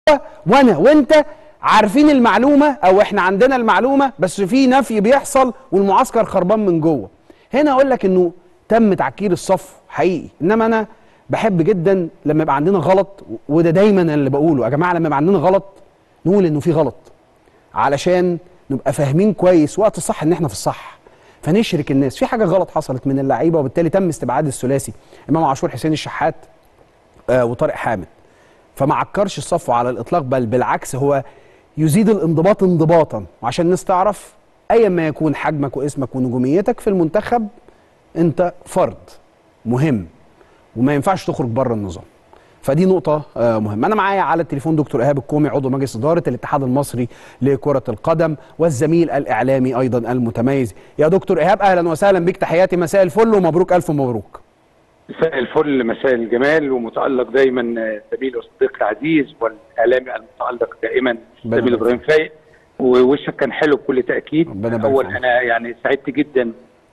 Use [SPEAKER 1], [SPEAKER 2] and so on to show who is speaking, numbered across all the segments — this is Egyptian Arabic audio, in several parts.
[SPEAKER 1] وانا وانت عارفين المعلومه او احنا عندنا المعلومه بس في نفي بيحصل والمعسكر خربان من جوه هنا اقول لك انه تم تعكير الصف حقيقي انما انا بحب جدا لما يبقى عندنا غلط وده دايما اللي بقوله يا جماعه لما يبقى عندنا غلط نقول انه في غلط علشان نبقى فاهمين كويس وقت الصح ان احنا في الصح فنشرك الناس في حاجه غلط حصلت من اللعيبه وبالتالي تم استبعاد الثلاثي امام عاشور حسين الشحات آه وطارق حامد فما عكرش الصف على الاطلاق بل بالعكس هو يزيد الانضباط انضباطا وعشان الناس تعرف ايا ما يكون حجمك واسمك ونجوميتك في المنتخب انت فرد مهم وما ينفعش تخرج بره النظام فدي نقطة آه مهمة أنا معايا على التليفون دكتور إيهاب الكومي عضو مجلس إدارة الاتحاد المصري لكرة القدم والزميل الإعلامي أيضا المتميز يا دكتور إيهاب أهلا وسهلا بك تحياتي مساء الفل ومبروك ألف مبروك
[SPEAKER 2] مساء الفل مساء الجمال ومتألق دايما زميلي وصديقي العزيز والإعلامي المتألق دائما زميل إبراهيم فايق ووشك كان حلو بكل تأكيد أول أنا يعني سعدت جدا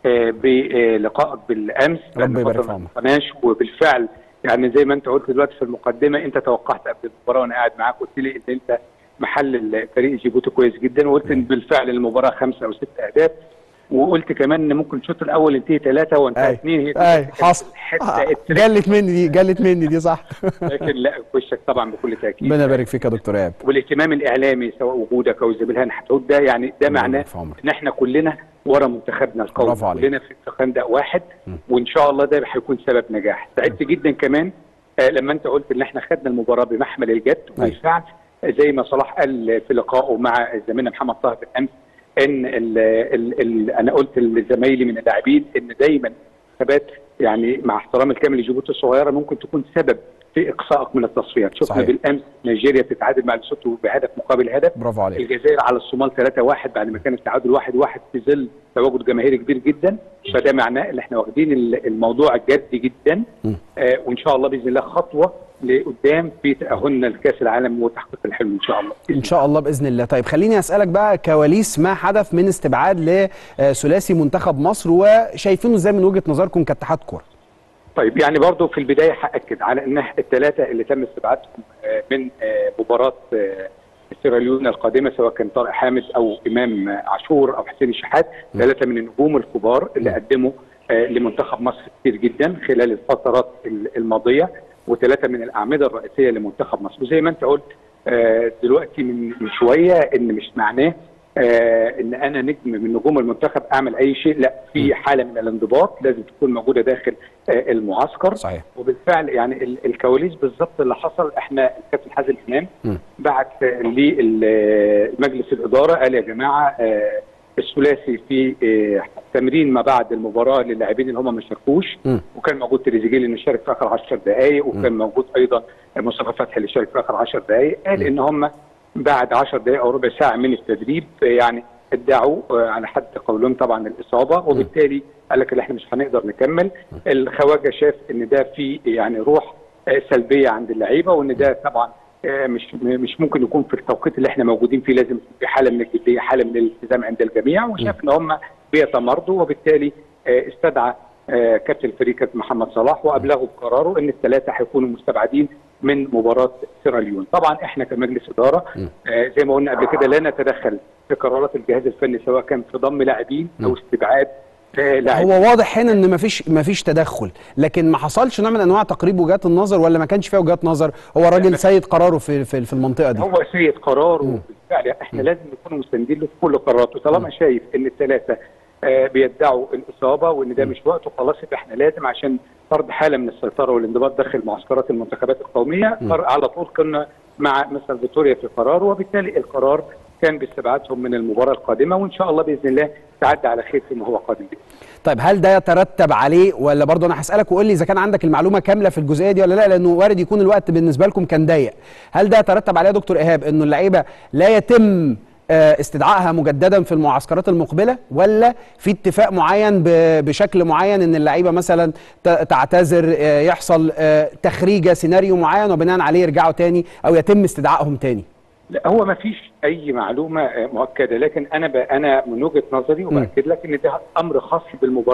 [SPEAKER 2] بلقائك بالأمس
[SPEAKER 1] ربنا يبارك في عمرك
[SPEAKER 2] وبالفعل يعني زي ما انت قلت دلوقتي في المقدمه انت توقعت قبل المباراه وانا قاعد معاك قلت لي ان انت محل فريق جيبوتي كويس جدا وقلت ان بالفعل المباراه خمسه او ست اهداف وقلت كمان ان ممكن الشوط الاول ينتهي ثلاثه وانتهى اثنين
[SPEAKER 1] هي اي حصل جلت مني دي جلت مني دي صح
[SPEAKER 2] لكن لا وشك طبعا بكل تاكيد
[SPEAKER 1] ربنا يبارك فيك يا دكتور ايهاب
[SPEAKER 2] والاهتمام الاعلامي سواء وجودك او زميلها حتقول ده يعني ده معناه ان احنا كلنا ورا منتخبنا القومي كلنا في خندق واحد م. وان شاء الله ده هيكون سبب نجاح سعدت جدا كمان آه لما انت قلت ان احنا خدنا المباراه بمحمل الجد وبالفعل زي ما صلاح قال في لقائه مع زميلنا محمد طه بالامس ان ال ال ال انا قلت لزمايلي من اللاعبين ان دايما ثبات يعني مع احترام الكامل لجيبوتي الصغيره ممكن تكون سبب في اقصائك من التصفيات شفنا صحيح. بالامس نيجيريا بتتعادل مع لسوتو بهدف مقابل هدف
[SPEAKER 1] برافو عليك
[SPEAKER 2] الجزائر على الصومال 3-1 بعد ما كان التعادل 1-1 واحد واحد في ظل تواجد جماهيري كبير جدا فده معناه ان احنا واخدين الموضوع جد جدا آه وان شاء الله باذن الله خطوه لقدام في تاهلنا لكاس العالم وتحقيق الحلم ان شاء الله
[SPEAKER 1] ان شاء الله باذن الله طيب خليني اسالك بقى كواليس ما حدث من استبعاد لثلاثي منتخب مصر وشايفينه ازاي من وجهه نظركم كاتحاد كوره
[SPEAKER 2] طيب يعني برضه في البدايه هاكد على ان الثلاثه اللي تم استبعادهم من مباراه سيراليون القادمه سواء كان طارق حامد او امام عاشور او حسين الشحات ثلاثه من النجوم الكبار اللي قدموا لمنتخب مصر كتير جدا خلال الفترات الماضيه وثلاثه من الاعمده الرئيسيه لمنتخب مصر وزي ما انت قلت دلوقتي من شويه ان مش معناه آه ان انا نجم من نجوم المنتخب اعمل اي شيء لا في حاله من الانضباط لازم تكون موجوده داخل آه المعسكر
[SPEAKER 1] صحيح.
[SPEAKER 2] وبالفعل يعني الكواليس بالظبط اللي حصل احنا الكابتن حازم امام بعت لمجلس الاداره قال يا جماعه آه الثلاثي في تمرين ما بعد المباراه للاعبين اللي هم ما شاركوش وكان موجود تريزيجيه اللي شارك في اخر 10 دقائق وكان موجود ايضا مصطفى فتحي اللي شارك في اخر 10 دقائق قال ان هم بعد 10 دقائق او ربع ساعه من التدريب يعني ادعوا على حد قولهم طبعا الاصابه وبالتالي قال لك احنا مش هنقدر نكمل الخواجه شاف ان ده في يعني روح سلبيه عند اللعيبه وان ده طبعا مش مش ممكن يكون في التوقيت اللي احنا موجودين فيه لازم في حاله من الجديه حاله من الالتزام عند الجميع وشاف ان هم بيتمرضوا وبالتالي استدعى كابتن الفريق كابتن محمد صلاح وابلغه بقراره ان الثلاثه هيكونوا مستبعدين من مباراه سيراليون طبعا احنا كمجلس اداره آه زي ما قلنا قبل كده لا نتدخل في قرارات الجهاز الفني سواء كان في ضم لاعبين او استبعاد
[SPEAKER 1] لاعبين هو واضح هنا ان مفيش مفيش تدخل لكن ما حصلش نوع من انواع تقريب وجهات النظر ولا ما كانش فيها وجهات نظر هو راجل سيد قراره في في, في المنطقه دي
[SPEAKER 2] هو سيد قراره بالفعل احنا م. لازم نكون مستندين له في كل قراراته طالما شايف ان الثلاثه آه بيدعوا الاصابه وان ده مش وقته خلاص يبقى احنا لازم عشان فرض حاله من السيطره والانضباط داخل معسكرات المنتخبات القوميه على طول كنا مع مستر فيتوريا في قرار وبالتالي القرار كان باستبعادهم من المباراه القادمه وان شاء الله باذن الله تعدي على خير فيما هو قادم بإذن.
[SPEAKER 1] طيب هل ده يترتب عليه ولا برضه انا هسالك وقول لي اذا كان عندك المعلومه كامله في الجزئيه دي ولا لا لانه وارد يكون الوقت بالنسبه لكم كان ضيق هل ده يترتب عليه يا دكتور ايهاب انه اللعيبه لا يتم استدعائها مجددا في المعسكرات المقبله ولا في اتفاق معين بشكل معين ان اللعيبه مثلا تعتذر يحصل تخريجه سيناريو معين وبناء عليه يرجعوا تاني او يتم استدعائهم تاني
[SPEAKER 2] لا هو ما فيش اي معلومه مؤكده لكن انا انا من وجهه نظري وباكد لك ان ده امر خاص بالمباراه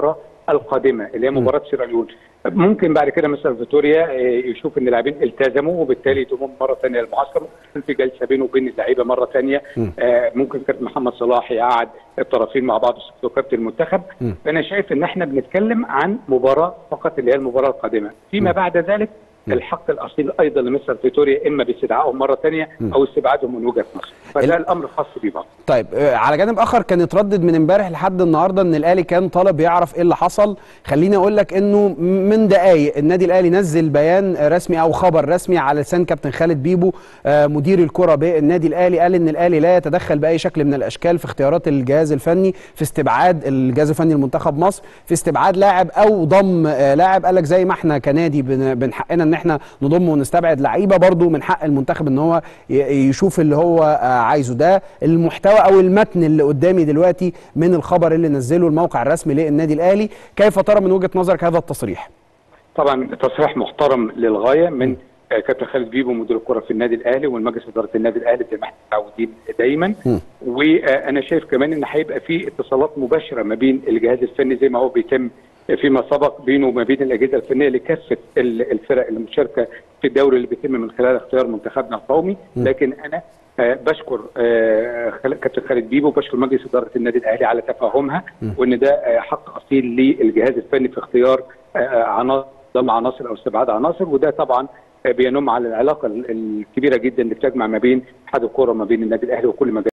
[SPEAKER 2] القادمه اللي هي مباراه سيراليون ممكن بعد كده مثلا فيتوريا يشوف ان اللاعبين التزموا وبالتالي يضمهم مره ثانيه للمعسكر ممكن في جلسه بينه وبين اللعيبه مره ثانيه ممكن كابتن محمد صلاح يقعد الطرفين مع بعض وكابتن المنتخب فانا شايف ان احنا بنتكلم عن مباراه فقط اللي هي المباراه القادمه فيما بعد ذلك الحق الاصيل ايضا لمستر فيتوريا اما باستدعائهم مره ثانيه او استبعادهم من وجهه نظر فده الامر الخاص بيه برضه
[SPEAKER 1] طيب على جانب اخر كان اتردد من امبارح لحد النهارده ان الاهلي كان طالب يعرف ايه اللي حصل خليني اقول لك انه من دقائق النادي الاهلي نزل بيان رسمي او خبر رسمي على لسان كابتن خالد بيبو مدير الكره بالنادي الاهلي قال ان الاهلي لا يتدخل باي شكل من الاشكال في اختيارات الجهاز الفني في استبعاد الجهاز الفني لمنتخب مصر في استبعاد لاعب او ضم لاعب قال لك زي ما احنا كنادي من حقنا ان احنا نضم ونستبعد لعيبه برضو من حق المنتخب ان هو يشوف اللي هو عايزه ده المحتوى او المتن اللي قدامي دلوقتي من الخبر اللي نزله الموقع الرسمي للنادي الاهلي كيف ترى من وجهه نظرك هذا التصريح
[SPEAKER 2] طبعا تصريح محترم للغايه من كابتن خالد بيبو مدير الكره في النادي الاهلي والمجلس اداره النادي الاهلي زي ما احنا متعودين دايما وانا شايف كمان ان هيبقى في اتصالات مباشره ما بين الجهاز الفني زي ما هو بيتم فيما سبق بينه وما بين الاجهزه الفنيه لكافه الفرق المشاركه في الدوري اللي بيتم من خلال اختيار منتخبنا القومي لكن انا بشكر كابتن خالد بيبو وبشكر مجلس اداره النادي الاهلي على تفاهمها وان ده حق اصيل للجهاز الفني في اختيار عناصر ضم عناصر او استبعاد عناصر وده طبعا بينم على العلاقه الكبيره جدا اللي بتجمع ما بين اتحاد الكوره وما بين النادي الاهلي وكل مجال